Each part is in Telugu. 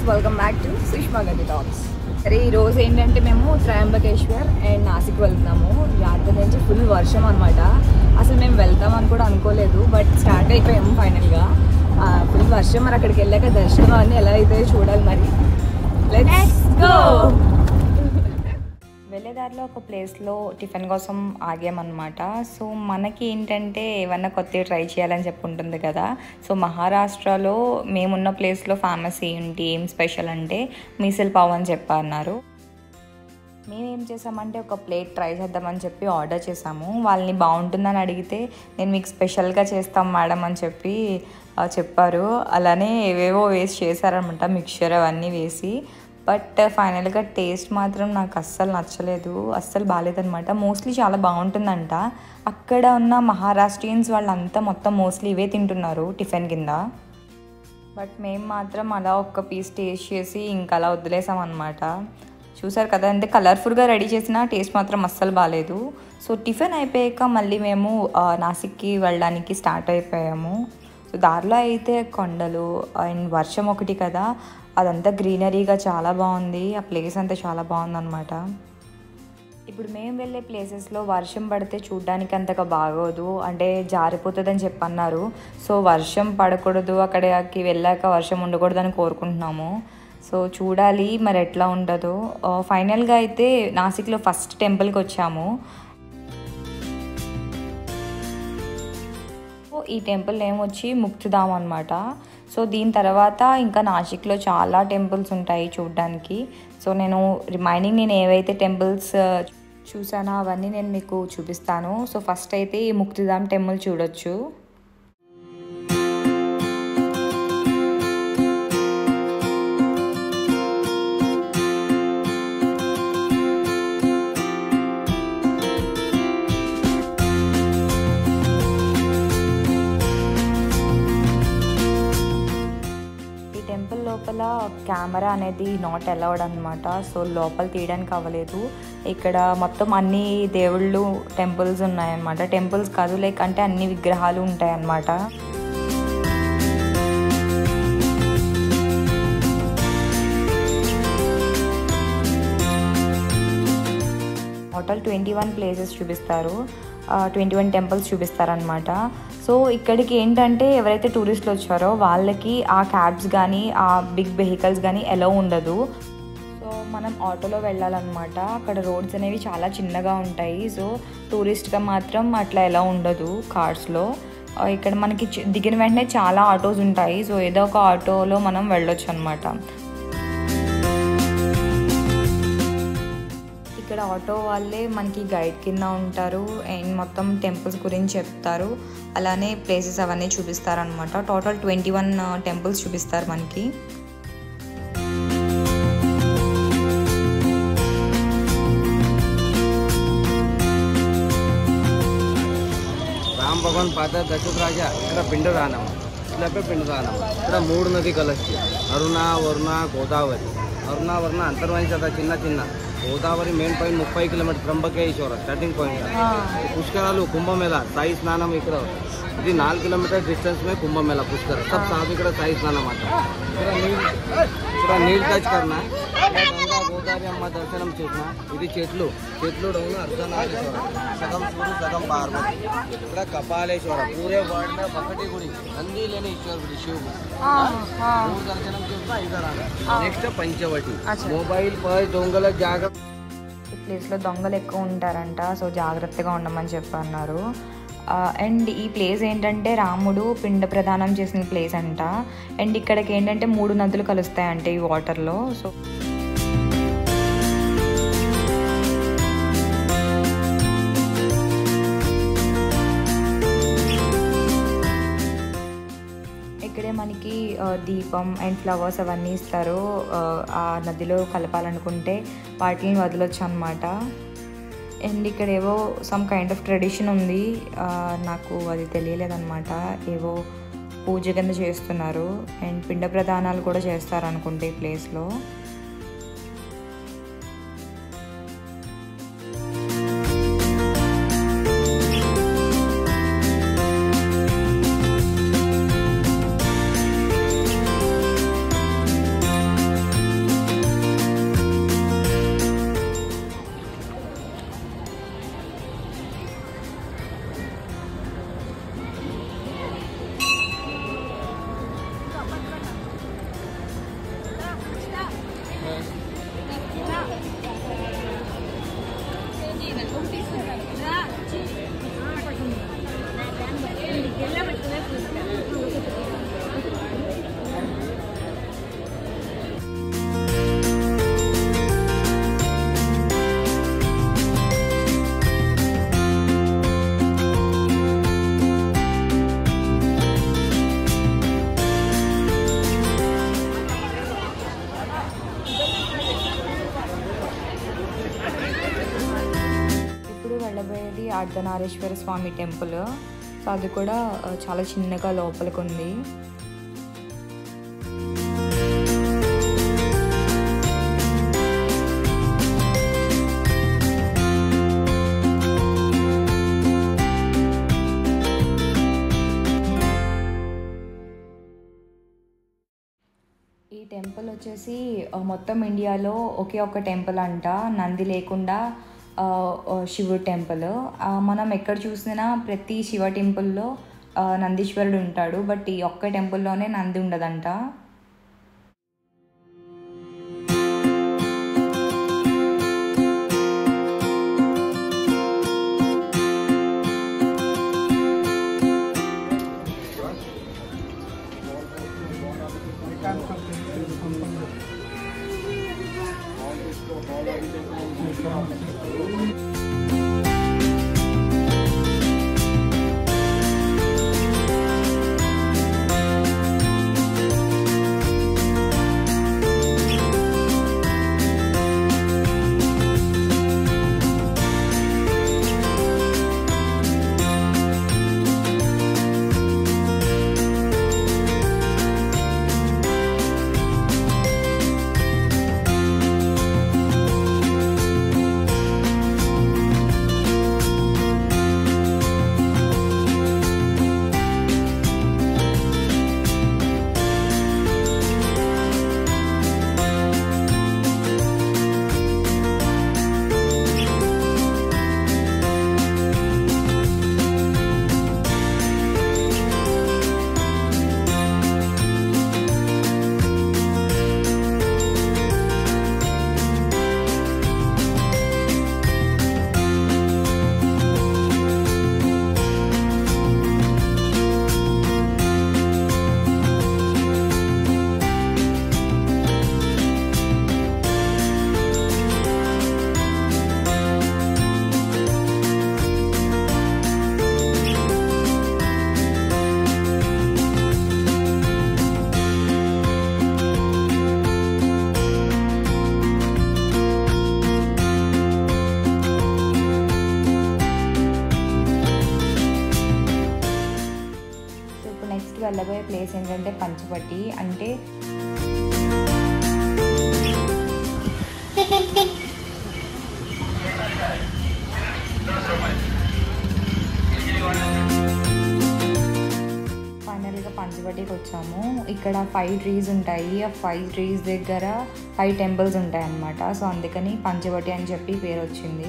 వెల్కమ్ బ్యాక్ టు సుష్మా గది టాక్స్ సరే ఈ రోజు ఏంటంటే మేము త్రయంబకేశ్వర్ అండ్ నాసిక్ వెళ్తున్నాము యాత్ర నుంచి ఫుల్ వర్షం అనమాట అసలు మేము వెళ్తామని కూడా అనుకోలేదు బట్ స్టార్ట్ అయిపోయాము ఫైనల్గా ఫుల్ వర్షం మరి అక్కడికి వెళ్ళాక దర్శనం అన్నీ ఎలా అవుతాయో చూడాలి మరి లెట్స్ గో వెళ్ళేదారిలో ఒక ప్లేస్లో టిఫిన్ కోసం ఆగామన్నమాట సో మనకి ఏంటంటే ఏమన్నా కొత్తవి ట్రై చేయాలని చెప్పి ఉంటుంది కదా సో మహారాష్ట్రలో మేమున్న ప్లేస్లో ఫేమస్ ఏంటి ఏం స్పెషల్ అంటే మీసల్ పావ్ అని చెప్పి అన్నారు మేము ఏం చేసామంటే ఒక ప్లేట్ ట్రై చేద్దామని చెప్పి ఆర్డర్ చేసాము వాళ్ళని బాగుంటుందని అడిగితే నేను మీకు స్పెషల్గా చేస్తాం మేడం అని చెప్పి ఆ, చెప్పారు అలానే ఏవేవో వేసి చేశారనమాట మిక్చర్ అవన్నీ వేసి బట్ ఫైనల్గా టేస్ట్ మాత్రం నాకు అస్సలు నచ్చలేదు అస్సలు బాగాలేదనమాట మోస్ట్లీ చాలా బాగుంటుందంట అక్కడ ఉన్న మహారాష్ట్రియన్స్ వాళ్ళంతా మొత్తం మోస్ట్లీ ఇవే తింటున్నారు టిఫిన్ కింద బట్ మేము మాత్రం అలా ఒక్క పీస్ టేస్ట్ చేసి ఇంకా అలా వదిలేసాం అనమాట చూసారు కదా అంటే కలర్ఫుల్గా రెడీ చేసిన టేస్ట్ మాత్రం అస్సలు బాగాలేదు సో టిఫిన్ అయిపోయాక మళ్ళీ మేము ఆ, నాసిక్కి వెళ్ళడానికి స్టార్ట్ అయిపోయాము సో దారిలో అయితే కొండలు అండ్ వర్షం ఒకటి కదా అదంతా గ్రీనరీగా చాలా బాగుంది ఆ ప్లేస్ అంతా చాలా బాగుందన్నమాట ఇప్పుడు మేము వెళ్ళే ప్లేసెస్లో వర్షం పడితే చూడ్డానికి అంతగా బాగోదు అంటే జారిపోతుందని చెప్పి అన్నారు సో వర్షం పడకూడదు అక్కడికి వెళ్ళాక వర్షం ఉండకూడదని కోరుకుంటున్నాము సో చూడాలి మరి ఎట్లా ఉండదో ఫైనల్గా అయితే నాసిక్లో ఫస్ట్ టెంపుల్కి వచ్చాము సో ఈ టెంపుల్ నేమ్ వచ్చి ముక్తిధామ్ అనమాట సో దీని తర్వాత ఇంకా నాసిక్లో చాలా టెంపుల్స్ ఉంటాయి చూడడానికి సో నేను రిమైనింగ్ నేను ఏవైతే టెంపుల్స్ చూసానో అవన్నీ నేను మీకు చూపిస్తాను సో ఫస్ట్ అయితే ఈ ముక్తిధామ్ టెంపుల్ చూడొచ్చు ఈ టెంపుల్ లోపల కెమెరా అనేది నాట్ అలౌడ్ అనమాట సో లోపల తీయడానికి అవ్వలేదు ఇక్కడ మొత్తం అన్ని దేవుళ్ళు టెంపుల్స్ ఉన్నాయన్నమాట టెంపుల్స్ కాదు లైక్ అంటే అన్ని విగ్రహాలు ఉంటాయన్నమాట టోటల్ ట్వంటీ వన్ ప్లేసెస్ చూపిస్తారు ట్వంటీ వన్ టెంపుల్స్ చూపిస్తారనమాట సో ఇక్కడికి ఏంటంటే ఎవరైతే టూరిస్టులు వచ్చారో వాళ్ళకి ఆ క్యాబ్స్ కానీ ఆ బిగ్ వెహికల్స్ కానీ ఎలా ఉండదు సో మనం ఆటోలో వెళ్ళాలన్నమాట అక్కడ రోడ్స్ అనేవి చాలా చిన్నగా ఉంటాయి సో టూరిస్ట్గా మాత్రం అట్లా ఎలా ఉండదు కార్స్లో ఆ, ఇక్కడ మనకి చి- దిగిన వెంటనే చాలా ఆటోస్ ఉంటాయి సో ఏదో ఒక ఆటోలో మనం వెళ్ళొచ్చు అనమాట ఇక్కడ ఆటో వాళ్ళే మనకి గైడ్ కింద ఉంటారు అండ్ మొత్తం టెంపుల్స్ గురించి చెప్తారు అలానే ప్లేసెస్ అవన్నీ చూపిస్తారు అనమాట టోటల్ ట్వంటీ వన్ టెంపుల్స్ చూపిస్తారు మనకి రామ్ భగవాన్ పాత దశరథ రాజా ఇక్కడ పిండదానం ఇట్లా పిండదానం ఇక్కడ మూడు నది కలొచ్చు అరుణ వరుణ గోదావరి అరుణ వరుణ అంతర్వాహించద చిన్న చిన్న గోదావరి మెయిన్ పాయింట్ ముప్పై కిలోమీటర్ త్రంబకేశ్వర స్టార్టింగ్ పాయింట్ పుష్కరాలు కుంభమేళ సాయి స్నానం ఇక్కడ ఇది నాలుగు కిలోమీటర్ డిస్టెన్స్ మే కుంభమేళ పుష్కర సబ్ సాధు ఇక్కడ సాయి స్నానం అంట ఇక్కడ నీళ్ళు ఇక్కడ నీళ్ళు టచ్ కర్నా ఇక్కడ గంగా గోదావరి అమ్మ దర్శనం చేసిన ఇది చెట్లు చెట్లు డౌన్ అర్ధనారీశ్వర సగం సూర్యుడు సగం పార్వతి ఇక్కడ కపాలేశ్వర పూరే వరల్డ్ లో ఒకటి గుడి నంది లేని ఈశ్వరుడు శివుడు మూడు దర్శనం చేసిన ఐదు నెక్స్ట్ పంచవటి మొబైల్ పై దొంగల జాగ్రత్త ఈ ప్లేస్లో దొంగలు ఎక్కువ ఉంటారంట సో జాగ్రత్తగా ఉండమని చెప్పి అన్నారు అండ్ ఈ ప్లేస్ ఏంటంటే రాముడు పిండ ప్రదానం చేసిన ప్లేస్ అంట అండ్ ఇక్కడికి ఏంటంటే మూడు నదులు కలుస్తాయంట ఈ వాటర్లో సో ఇక్కడే మనకి ఆ, దీపం అండ్ ఫ్లవర్స్ అవన్నీ ఇస్తారు ఆ, ఆ నదిలో కలపాలనుకుంటే వాటిని వదలొచ్చు అనమాట అండ్ ఇక్కడ ఏవో సమ్ కైండ్ ఆఫ్ ట్రెడిషన్ ఉంది ఆ, నాకు అది తెలియలేదన్నమాట ఏవో పూజ కింద చేస్తున్నారు అండ్ పిండ ప్రదానాలు కూడా చేస్తారు అనుకుంటే ఈ ప్లేస్లో అర్ధనారీశ్వర స్వామి టెంపుల్ సో అది కూడా ఆ, చాలా చిన్నగా లోపలికి ఉంది ఈ టెంపుల్ వచ్చేసి ఆ, మొత్తం ఇండియాలో ఒకే ఒక్క టెంపుల్ అంట నంది లేకుండా ఆ, ఆ, శివుడు టెంపుల్ ఆ, మనం ఎక్కడ చూసినా ప్రతి శివ టెంపుల్లో ఆ, నందీశ్వరుడు ఉంటాడు బట్ ఈ ఒక్క టెంపుల్లోనే నంది ఉండదంట సో ఇప్పుడు నెక్స్ట్ వెళ్ళబోయే ప్లేస్ ఏంటంటే పంచపట్టి అంటే ఫైనల్గా పంచవటికి వచ్చాము ఇక్కడ ఫైవ్ ట్రీస్ ఉంటాయి ఆ ఫైవ్ ట్రీస్ దగ్గర ఫైవ్ టెంపుల్స్ ఉంటాయి అన్నమాట సో అందుకని పంచవటి అని చెప్పి పేరు వచ్చింది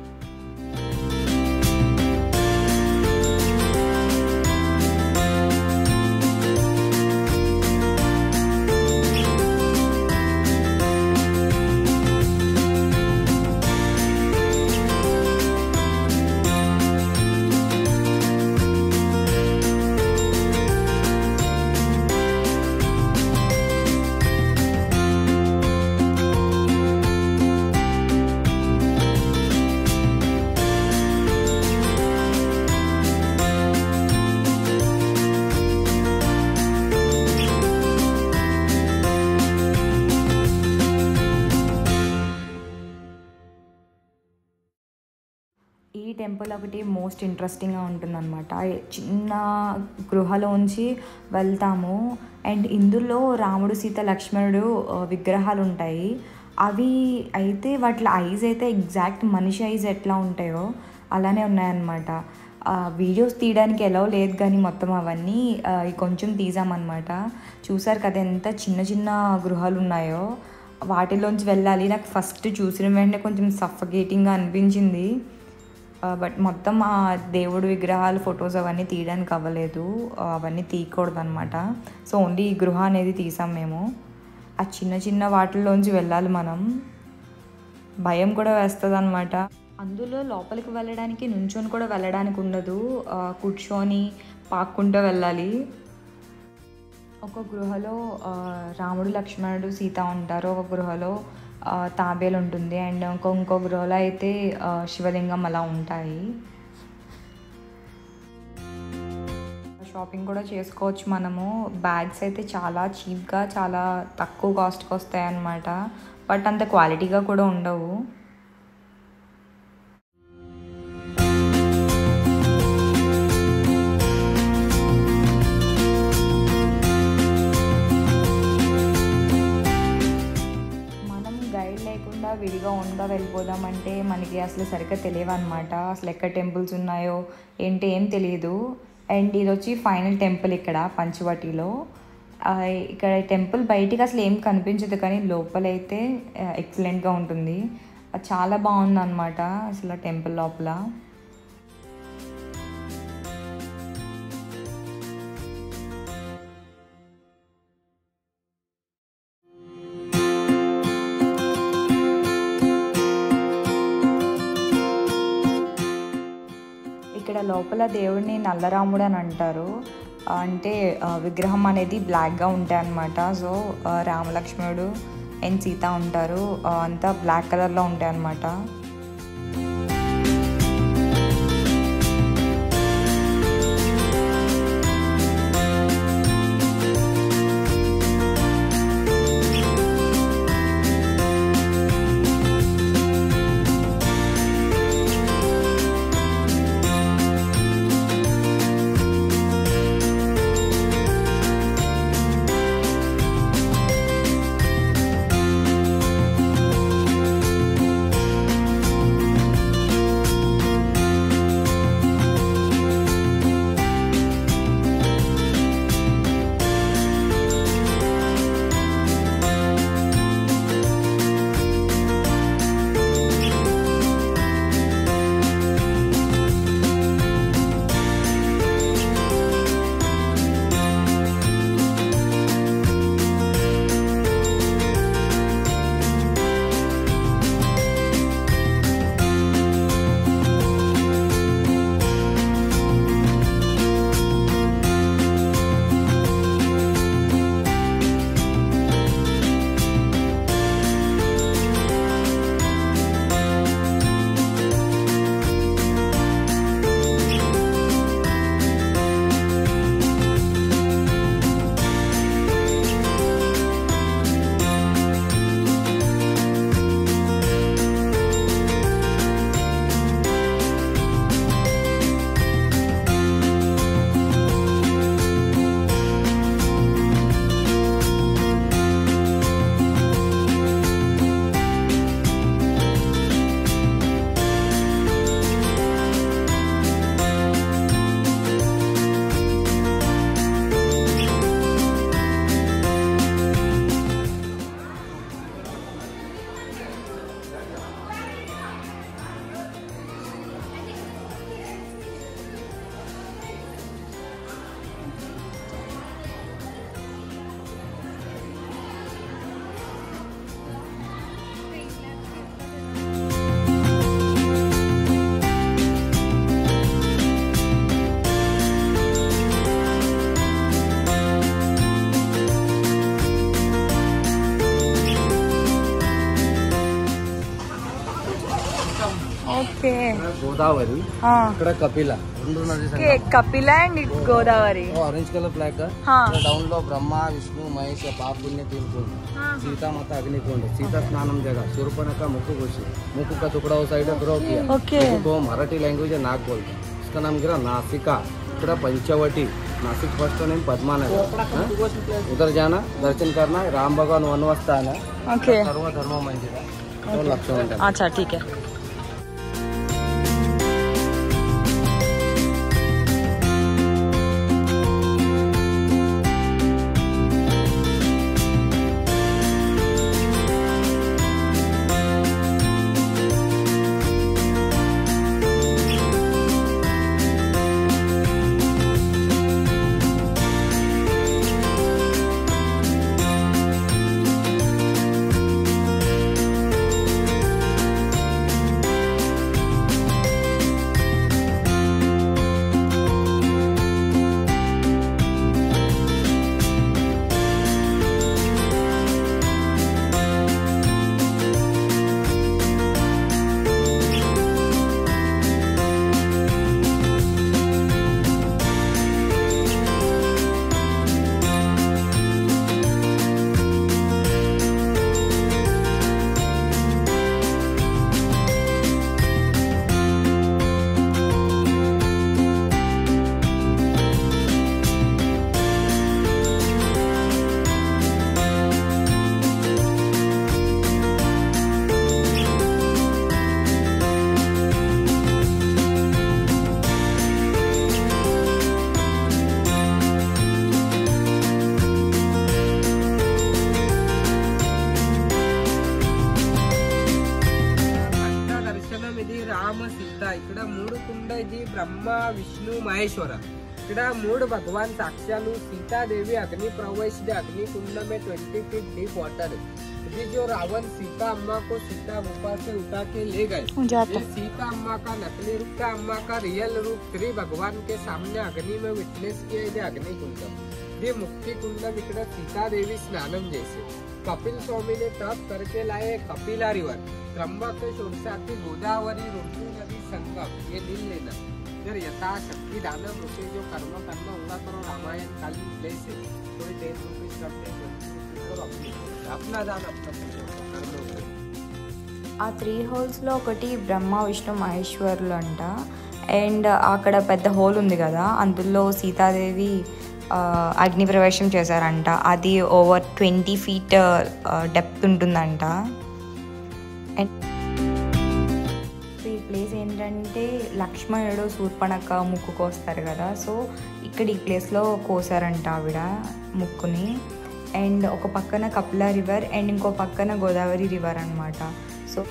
ఈ టెంపుల్ ఒకటి మోస్ట్ ఇంట్రెస్టింగ్గా ఉంటుందన్నమాట చిన్న గృహలోంచి వెళ్తాము అండ్ ఇందులో రాముడు సీత లక్ష్మణుడు ఆ, విగ్రహాలు ఉంటాయి అవి అయితే వాటి ఐజ్ అయితే ఎగ్జాక్ట్ మనిషి ఐజ్ ఎట్లా ఉంటాయో అలానే ఉన్నాయన్నమాట ఆ, వీడియోస్ తీయడానికి ఎలా లేదు కానీ మొత్తం అవన్నీ ఆ, ఇవి కొంచెం తీసామన్నమాట చూసారు కదా ఎంత చిన్న చిన్న గృహాలు ఉన్నాయో వాటిలోంచి వెళ్ళాలి నాకు ఫస్ట్ చూసిన వెంటనే కొంచెం సఫకేటింగ్గా అనిపించింది బట్ మొత్తం ఆ దేవుడు విగ్రహాలు ఫొటోస్ అవన్నీ తీయడానికి అవ్వలేదు ఆ, అవన్నీ తీయకూడదు అనమాట సో ఓన్లీ ఈ గృహ అనేది తీసాం మేము ఆ చిన్న చిన్న వాటిల్లోంచి వెళ్ళాలి మనం భయం కూడా వేస్తుంది అనమాట అందులో లోపలికి వెళ్ళడానికి నుంచొని కూడా వెళ్ళడానికి ఉండదు ఆ, కూర్చొని పాక్కుంటూ వెళ్ళాలి ఒక గృహలో ఆ, రాముడు లక్ష్మణుడు సీత ఉంటారు ఒక గృహలో ఆ, తాబేలు ఉంటుంది అండ్ ఇంకో ఇంకో గృహలో అయితే ఆ, శివలింగం అలా ఉంటాయి షాపింగ్ కూడా చేసుకోవచ్చు మనము బ్యాగ్స్ అయితే చాలా చీప్గా చాలా తక్కువ కాస్ట్కి వస్తాయి అన్నమాట బట్ అంత క్వాలిటీగా కూడా ఉండవు విడిగా ఓన్గా వెళ్ళిపోదామంటే మనకి అసలు సరిగ్గా తెలియవు అనమాట అసలు ఎక్కడ టెంపుల్స్ ఉన్నాయో ఏంటి ఏం తెలియదు అండ్ ఇది వచ్చి ఫైనల్ టెంపుల్ ఇక్కడ పంచవటిలో ఆ, ఇక్కడ టెంపుల్ బయటికి అసలు ఏం కనిపించదు కానీ లోపలైతే ఎక్సలెంట్గా ఉంటుంది అది చాలా బాగుంది అనమాట అసలు టెంపుల్ లోపల ఇక్కడ లోపల దేవుడిని నల్లరాముడు అని అంటారు అంటే ఆ, విగ్రహం అనేది బ్లాక్గా ఉంటాయి అన్నమాట సో ఆ, రామలక్ష్మణుడు అండ్ సీత ఉంటారు ఆ, అంతా బ్లాక్ కలర్లో ఉంటాయి అన్నమాట ఓకే ఇక్కడ గోదావరి ఇక్కడ కపిల రెండు నది Kapila and Godavari orange colour black हाँ। డౌన్ లో బ్రహ్మ విష్ణు మహేష్ పాప పుణ్య తీర్పుండు సీతామాత अग्निकुंड सीता स्नानम जगह शूर्पणखा मुख घुसी मुख का टुकड़ा उस साइड ग्रो किया ओके तो मराठी लैंग्वेज है नाग बोलते हैं। इसका नाम गिरा नासिका ఇక్కడ पंचवटी नासिक फर्स्ट नेम पद्मानगर हाँ? उधर जाना दर्शन करना राम भगवान वनवास स्थान है ఓకే सर्व धर्म मंदिर है तो लक्ष्मण टेम्पल। अच्छा ठीक है బ్రహ్మ విష్ణు మహేశ్వర ఇక్కడ మూడు భగవాన్ సాక్ష్యాలు సీతాదేవి అగ్ని ప్రవేశించి అగ్ని कुंड में ट्वेंटी फीट डीप वाटर है ये जो रावण सीता अम्मा को सीता गुफा से उठा के ले गए ये सीता अम्मा का नकली रूप था अम्मा का रियल रूप श्री भगवान के सामने अग्नि में विटनेस किया ఇది అగ్ని కుండం ये मुक्ति कुंडम ఇక్కడ सीतादेवी स्नानम जैसे कपिल स्वामी ने तप करके लाए कपिला रिवर त्र्यंबकेश्वर से आती गोदावरी रुक्मी नदी संगम ये नील लेना जर यथाशक्ति दानव रुके जो कर्म कर्म होगा करो रामायण कालीन प्लेस है कोई टेन रुपीज करते और अपनी अपना दान अपना कर्म होगा ఆ త్రీ హోల్స్లో ఒకటి బ్రహ్మ విష్ణు మహేశ్వరులు అంట అండ్ అక్కడ పెద్ద హోల్ ఉంది కదా అందులో సీతాదేవి ఆ, అగ్ని ప్రవేశం చేశారంట అది ఓవర్ ట్వంటీ ఫీట్ డెప్త్ ఉంటుందంట అండ్ ఈ ప్లేస్ ఏంటంటే లక్ష్మణుడు శూర్పణక ముక్కు కోస్తారు కదా సో ఇక్కడ ఈ ప్లేస్లో కోసారంట ఆవిడ ముక్కుని అండ్ ఒక పక్కన కపిల రివర్ అండ్ ఇంకో పక్కన గోదావరి రివర్ అనమాట సో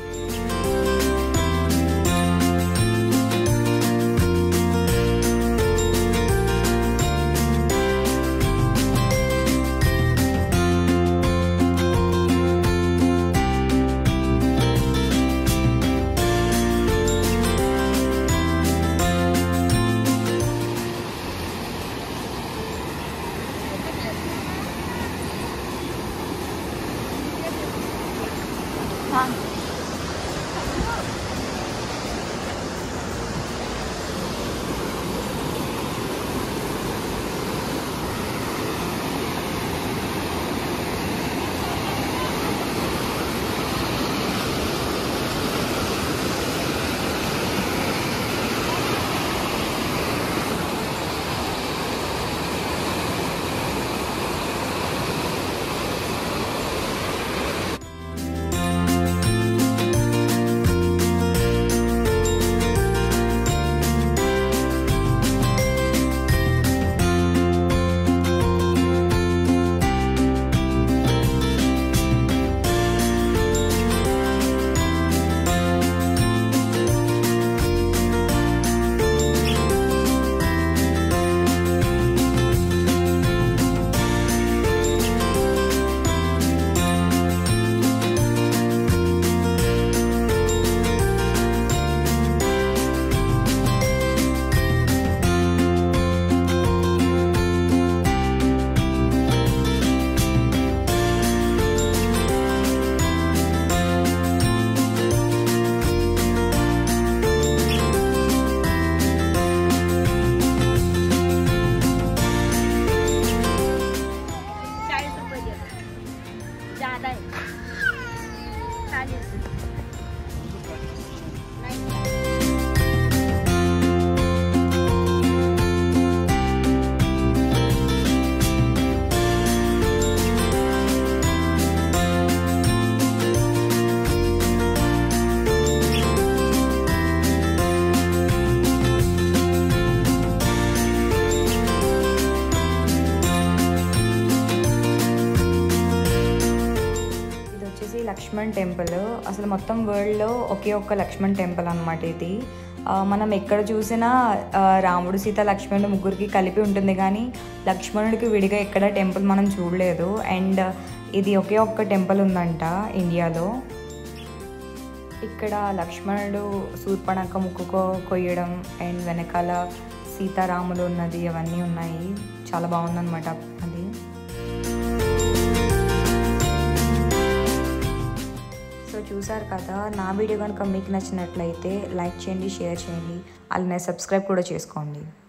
चाळीस रुपये देतो ज्यादा आहे चालेल ఇది వచ్చేసి లక్ష్మణ్ టెంపుల్ అసలు మొత్తం వరల్డ్లో ఒకే ఒక్క లక్ష్మణ్ టెంపుల్ అనమాట ఇది ఆ, మనం ఎక్కడ చూసినా ఆ, రాముడు సీత లక్ష్మణుడు ముగ్గురికి కలిపి ఉంటుంది కానీ లక్ష్మణుడికి విడిగా ఎక్కడ టెంపుల్ మనం చూడలేదు అండ్ ఇది ఒకే ఒక్క టెంపుల్ ఉందంట ఇండియాలో ఇక్కడ లక్ష్మణుడు శూర్పణక ముక్కుకో కొయ్యడం అండ్ వెనకాల సీతారాములు ఉన్నది అవన్నీ ఉన్నాయి చాలా బాగుందన్నమాట అది సో చూసారు కదా నా వీడియో కనుక మీకు నచ్చినట్లయితే లైక్ చేయండి షేర్ చేయండి అలానే సబ్స్క్రైబ్ కూడా చేసుకోండి